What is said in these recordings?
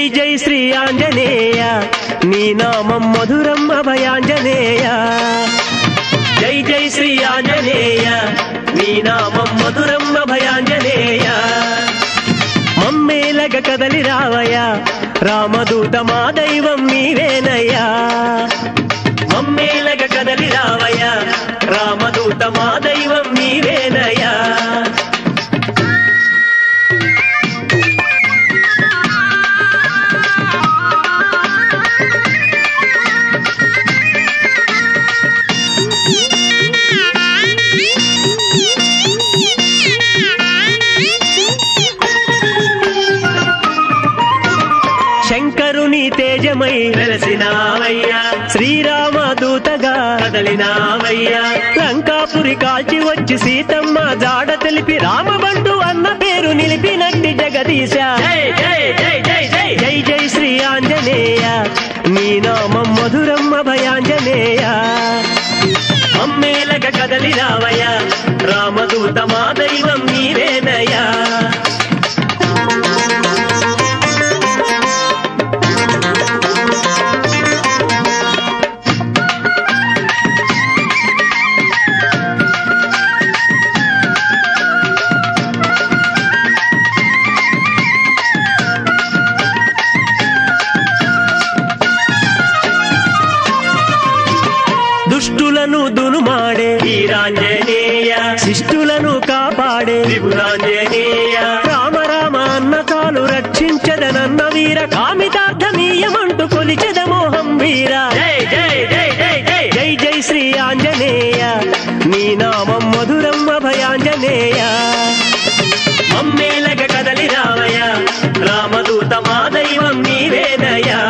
జై శ్రీ ఆంజనేయ నీ నామం మధురం అభయాంజనేయ జై జై శ్రీ ఆంజనేయ నీ నామం మధురం అభయాంజనేయ మమ్మేలగ కదలి రావయ్యా రామదూత మా దైవం నీవేనయ్యా మమ్మేలగ కదలి రావయ్యా రామదూత మా దైవం నీవేనయ్యా శంకరుని తేజమై వెలసినావయ్యా శ్రీరామ దూతగా కదలినావయ్యా లంకాపురి కాల్చి వచ్చి సీతమ్మ జాడ తెలిపి రామబంటు అన్న పేరు నిలిపినట్టి జగదీశ జై జై జై జై జై జై జై శ్రీ ఆంజనేయ నీ నామం మధురం అభయాంజనేయ అమ్మేలక కదలి రావయ్యా రామదూత మా దైవం నీవేనయ్యా దుష్టులను దునుమాడే వీరాంజనేయ శిష్టులను కాపాడే విభురాంజనేయ రామ రామ అన్న కాలు రక్షించదనన్న వీర కామితార్థమీయమంటూ కొలిచెద మోహం వీర జై జై జై జై జై జై జై శ్రీ ఆంజనేయ నీ నామం మధురం అభయాంజనేయ మమ్మేలగ కదలి రావయ్య రామదూత మా దైవం నీవేనయ్యా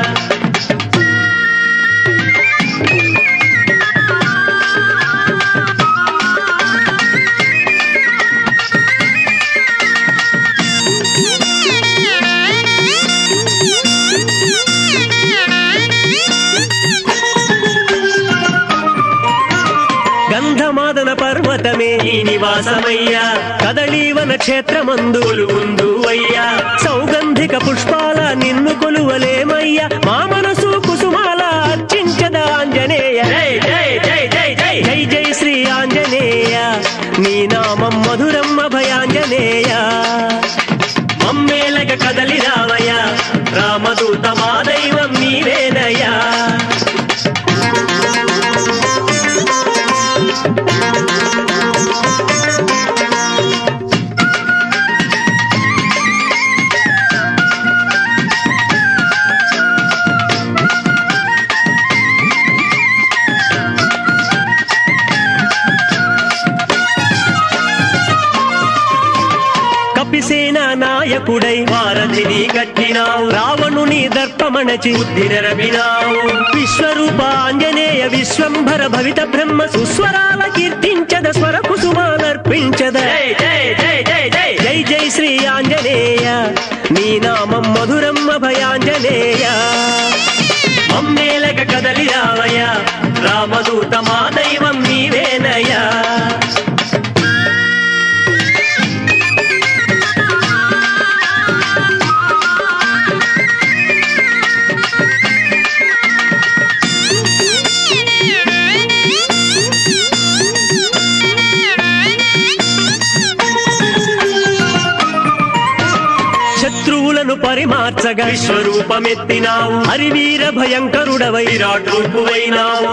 గంధమాదన పర్వతమే ఈ నివాసమయ్యా కదళీవన క్షేత్రమందు ముందు అయ్యా సౌగంధిక పుష్పాల నిన్ను కొలువలేమయ్యా మా మనసు కుసుమాల అర్చించద ఆంజనేయ జై జై జై జై జై జై జై శ్రీ ఆంజనేయ నీ నామం మధురం అభయాంజనేయ మమ్మేలక కదలి రావయ్యా రామదూత మా దైవం నీవేనయ్యా కపిసేన నాయకుడై వారధిని కట్టినావు రావణుని దర్పమణచి బుద్ధి నెరపినావు విశ్వరూప ఆంజనేయ విశ్వంభర భవిత బ్రహ్మ సుస్వరాల కీర్తించద స్వర కుసుమాలర్పించద జై జై జై జై జై జై జై శ్రీ ఆంజనేయ నీ నామం మధురం అభయాంజనేయ మమ్మేలక కదలి రావయ్య రామదూత మా దైవం నీవేనయ్యా శత్రువులను పరిమార్చగా విశ్వరూపమెత్తినావు హరివీర భయంకరుడవై విరాట్ రూపువైనావు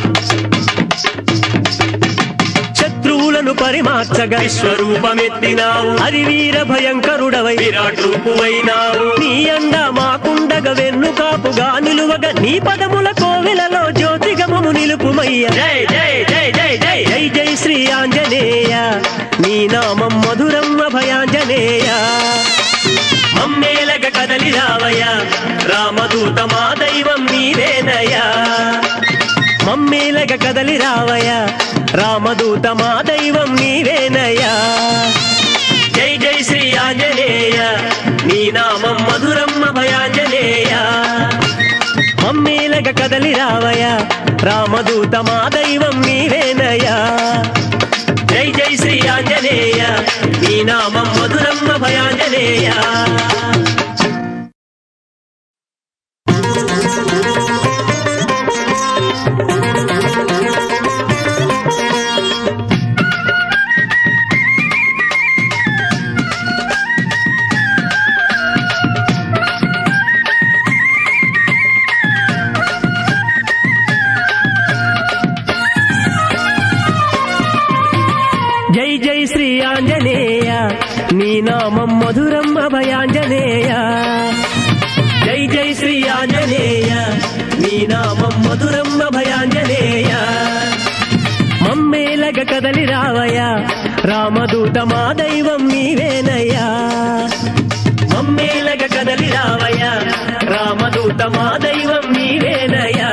శత్రువులను పరిమార్చగా విశ్వరూపమెత్తినావు హరివీర భయంకరుడవై విరాట్ రూపువైనావు నీ అండ మాకుండగ వెన్ను కాపుగా నిలువగా నీ పదముల కోవెలలో జ్యోతిగమము నిలుపుమయ్య జై జై జై జై జై జై జై శ్రీ ఆంజనేయ నీ నామం మధురం అభయాంజనేయ మమ్మేలగ కదలి రావయ్యా రామదూత మా దైవం నీవేనయ్యా మమ్మేలగ కదలి రావయ్యా రామదూత మా దైవం నీవేనయ్యా జై జై శ్రీ ఆంజనేయ నీ నామం మధురం భయాంజనేయ మమ్మేలగ కదలి రావయ్యా రామదూత మా దైవం నీవేనయ్యా జై జై శ్రీ ఆంజనేయ నీ నామం మధురం భయాంజనేయ ఆంజనేయ నీ నామం మధురం అభయాంజనేయ జై జై శ్రీ ఆంజనేయ నీ నామం మధురం అభయాంజనేయ మమ్మేలగ కదలి రావయ్యా రామదూత మా దైవం నీవేనయ్యా మమ్మేలగ కదలి రావయ్యా రామదూత మా దైవం నీవేనయ్యా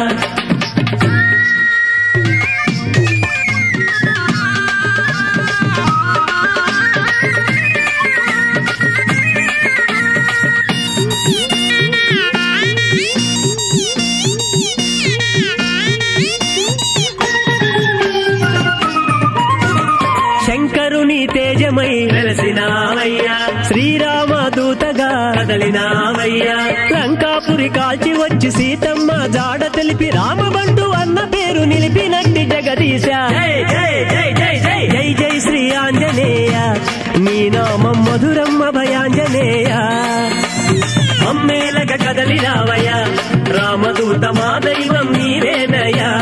శంకరుని తేజమై వెలసినావయ్యా శ్రీరామదూతగా కదలినావయ్యా లంకాపురి కాల్చి వచ్చి సీతమ్మ జాడ తెలిపి రామబంటు అన్న పేరు నిలిపినట్టి జగదీశ జై జై జై జై జై జై జై శ్రీ ఆంజనేయ నీ నామం మధురం అభయాంజనేయ అమ్మేలగ కదలి రావయ్యా రామదూత మా దైవం నీవేనయ్యా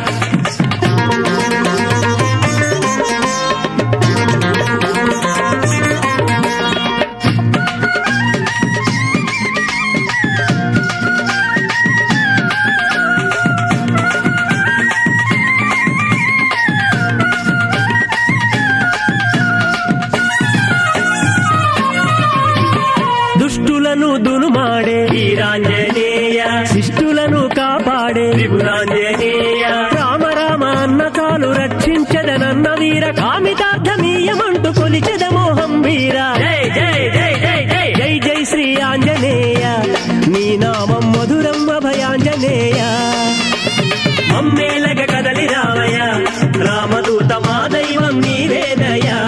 దుష్టులను దునుమాడే వీరాంజనేయ శిష్టులను కాపాడే త్రిపురాంజనేయ రామ రామ అన్న చాలు రక్షించదనన్న వీర కామితార్థమీయమంటూ కొలిచెద మోహం వీర జై జై జై జై జై జై జై శ్రీ ఆంజనేయ నీ నామం మధురం అభయాంజనేయ మమ్మేలగ కదలి రావయ్య రామదూత మా దైవం నీవేదయా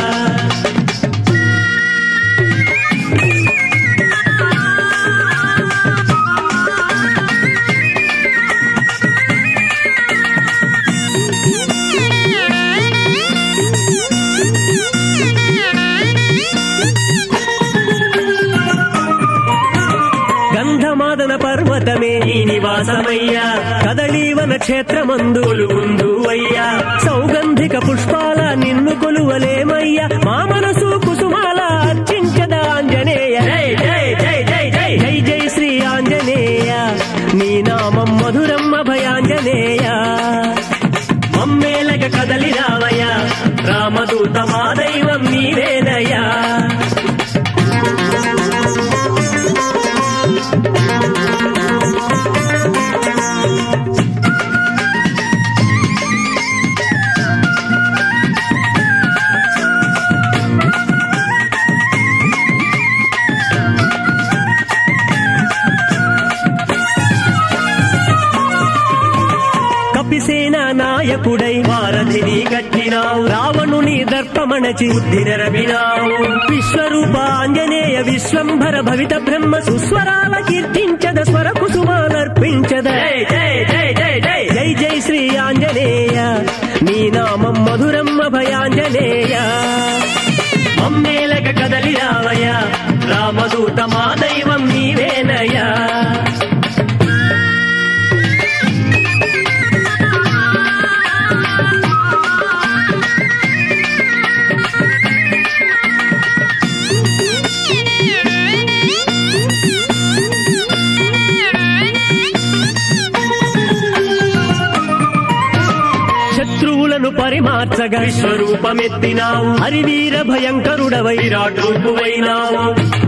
గంధమాదన పర్వతమే నీ నివాసమయ్యా కదళీవన క్షేత్రమందు కొలువుందు అయ్యా సౌగంధిక పుష్పాల నిన్ను కొలువలేమయ్యా మా మనసు కుసుమాల అర్చించద ఆంజనేయ జై జై జై జై జై జై జై శ్రీ ఆంజనేయ నీ నామం మధురం అభయాంజనేయ మమ్మేలగ కదలి రావయ్య రామదూత మా దైవం నీవేనయ్యా కపిసేన నాయకుడై వారధిని కట్టినావు రావణుని దర్పమణచి బుద్ధి నెరవినావు విశ్వరూప ఆంజనేయ విశ్వంభర భవిత బ్రహ్మ సుస్వరాల కీర్తించద స్వర కుసుమాలర్పించద జై జై జై జై జై జై జై శ్రీ ఆంజనేయ నీ నామం మధురం అభయాంజనేయ మమ్మేలక కదలి రావయ్య రామదూత మా దైవం నీవేనయ్యా శత్రువులను పరిమార్చగా విశ్వరూపమెత్తినావు హరివీర భయంకరుడవై విరాట్ రూపువైనావు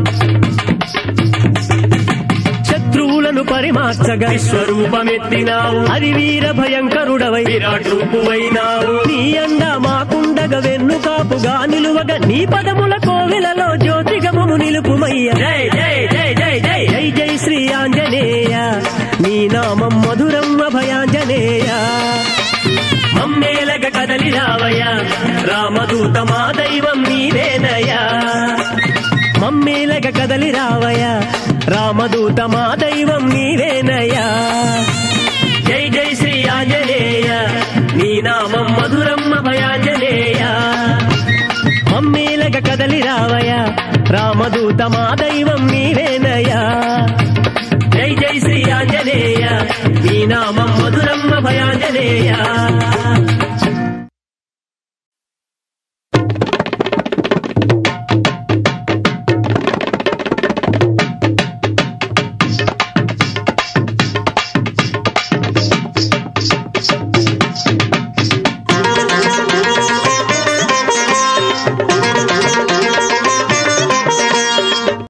శత్రువులను పరిమార్చగా విశ్వరూపమెత్తినావు హరివీర భయంకరుడవై విరాట్ రూపువైనావు నీ అండ మాకుండగ వెన్ను కాపుగా నిలువగా నీ పదముల కోవెలలో జ్యోతిగమము నిలుపుమయ్య జై జై జై జై జై జై జై శ్రీ ఆంజనేయ నీ నామం మధురం అభయాంజనేయ మమ్మేలగ కదలి రావయ్య రామదూత మా దైవం నీవేనయ్యా మమ్మేలగ కదలి రావయ్య రామదూత మా దైవం నీవేనయ్యా జై జై శ్రీ ఆంజనేయ నీ నామం మధురం అభయాంజనేయ మమ్మేలగ కదలి రావయ్య రామదూత మా దైవం నీవేనయ్యా జై జై శ్రీ ఆంజనేయ నీ నామం మధురం అభయాంజనేయ